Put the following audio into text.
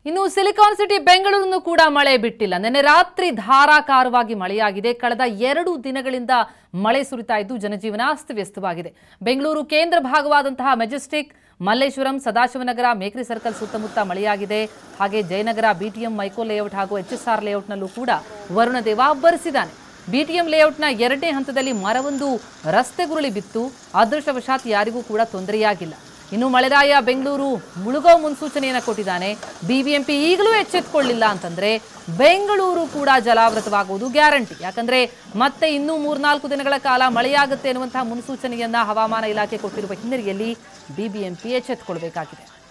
ಇನ್ನು silicon city ಬೆಂಗಳೂರನ್ನು ಕೂಡ ಮಳೆ ಬಿಟ್ಟಿಲ್ಲ ನಿನ್ನೆ ರಾತ್ರಿ ಧಾರಾಕಾರವಾಗಿ ಮಳೆಯಾಗಿದೆ ಕಳೆದ ಎರಡು ದಿನಗಳಿಂದ ಮಳೆ ಸುರಿತಾ ಇದ್ದು ಜನಜೀವನ ಅಸ್ತವ್ಯಸ್ತವಾಗಿದೆ ಬೆಂಗಳೂರು ಕೇಂದ್ರ ಭಾಗವಾದಂತಹ ಮೆಜೆಸ್ಟಿಕ್ ಮಲ್ಲೇಶ್ವರಂ ಸದಾಶಿವನಗರ ಮೇಕ್ರಿ ಸರ್ಕಲ್ ಸುತ್ತಮುತ್ತ ಮಳೆಯಾಗಿದೆ ಹಾಗೆ ಜಯನಗರ ಬಿಟಿಎಂ ಮೈಕೋ ಲೇಔಟ್ ಹಾಗೂ ಎಚ್ಎಸ್ಆರ್ ಲೇಔಟ್ನಲ್ಲೂ ಕೂಡ ವರುಣದೇವ ಅಬ್ಬರಿಸಿದ್ದಾನೆ ಬಿಟಿಎಂ ಲೇಔಟ್ನ ಎರಡನೇ ಹಂತದಲ್ಲಿ ಮರವೊಂದು ರಸ್ತೆಗುರುಳಿ ಬಿತ್ತು ಅದೃಷ್ಟವಶಾತ್ ಯಾರಿಗೂ ಕೂಡ ತೊಂದರೆಯಾಗಿಲ್ಲ ಇನ್ನು ಮಳೆರಾಯ ಬೆಂಗಳೂರು ಮುಳುಗೋ ಮುನ್ಸೂಚನೆಯನ್ನು ಕೊಟ್ಟಿದ್ದಾನೆ ಬಿಬಿಎಂಪಿ ಈಗಲೂ ಎಚ್ಚೆತ್ತುಕೊಳ್ಳಿಲ್ಲ ಅಂತಂದ್ರೆ ಬೆಂಗಳೂರು ಕೂಡ ಜಲಾವೃತವಾಗುವುದು ಗ್ಯಾರಂಟಿ ಯಾಕಂದ್ರೆ ಮತ್ತೆ ಇನ್ನೂ ಮೂರ್ನಾಲ್ಕು ದಿನಗಳ ಕಾಲ ಮಳೆಯಾಗುತ್ತೆ ಅನ್ನುವಂತಹ ಮುನ್ಸೂಚನೆಯನ್ನ ಹವಾಮಾನ ಇಲಾಖೆ ಕೊಟ್ಟಿರುವ ಹಿನ್ನೆಲೆಯಲ್ಲಿ ಬಿಬಿಎಂಪಿ ಎಚ್ಚೆತ್ತುಕೊಳ್ಬೇಕಾಗಿದೆ